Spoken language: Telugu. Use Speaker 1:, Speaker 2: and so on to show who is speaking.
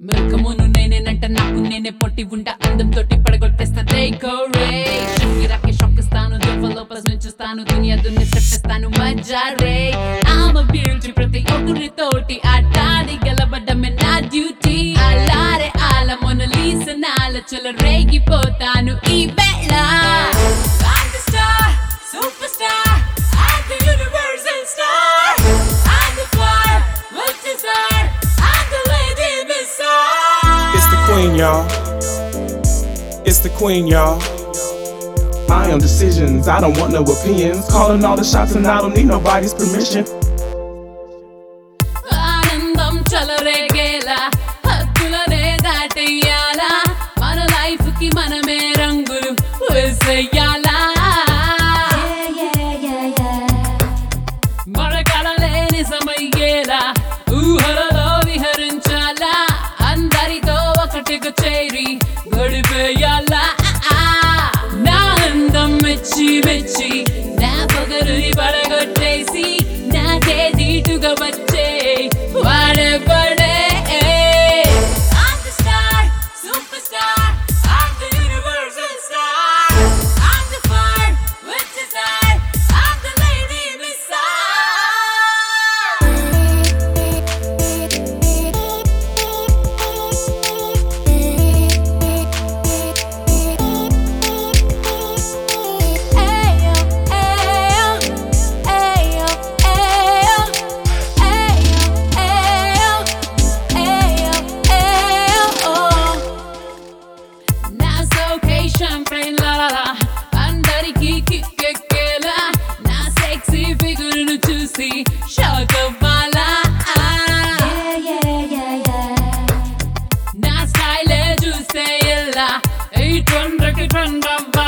Speaker 1: మెల్కమును నేనేనంట నాకు నేనే పొట్టి ఉంటా అందం తోటి పడగొట్టేస్తా డెకరేషన్ గిరాకే షాక్ ఇస్తాను డెవలపర్స్ నుంచిస్తాను దునియా దున్ని చెప్పేస్తాను మజా రే ఆమె బ్యూటీ ప్రతి ఒక్కరితోటి ఆటాడి గెలబడ్డమే నా డ్యూటీ అలారే ఆల మొనలీస నాల చల రేగిపోతాను ఈ వేళ I'm the star, superstar, I'm the universal star. I'm the fire, with desire, I'm the lady missile.
Speaker 2: It's the queen, y'all. It's the queen, y'all. I am decisions, I don't want no opinions. Calling all the shots and I don't need nobody's permission.
Speaker 1: ఆనందం చలరేగేలా హద్దులనే దాటెయ్యాలా మన లైఫ్ కి మనమే రంగులు వేసేయాలా మన కళలే నిజమయ్యేలా ఊహలలో విహరించాలా అందరితో ఒకటిగా చేరి గడిపేయాలా నా అందం మెచ్చి మెచ్చి నా పొగరుని పడగొట్టేసి నాకే దీటుగా వచ్చే వాడే పడే I'm the star, superstar, I'm the universal star. I'm the fire with desire, I'm the lady missile. Ayo, ayo, ayo, ayo, ayo, ayo, ayo, ayo, oh. నా సొకేషన్ ఫ్రెండ్ లాలా అందరికీ కిక్కెక్కేలా నా సెక్సీ ఫిగర్ ను చూసి షాక్ అవ్వాలా నా స్టైల్ చూస్తే ఎలా ఈ ట్రెండ్కి ట్రెండ్ అవ్వాలా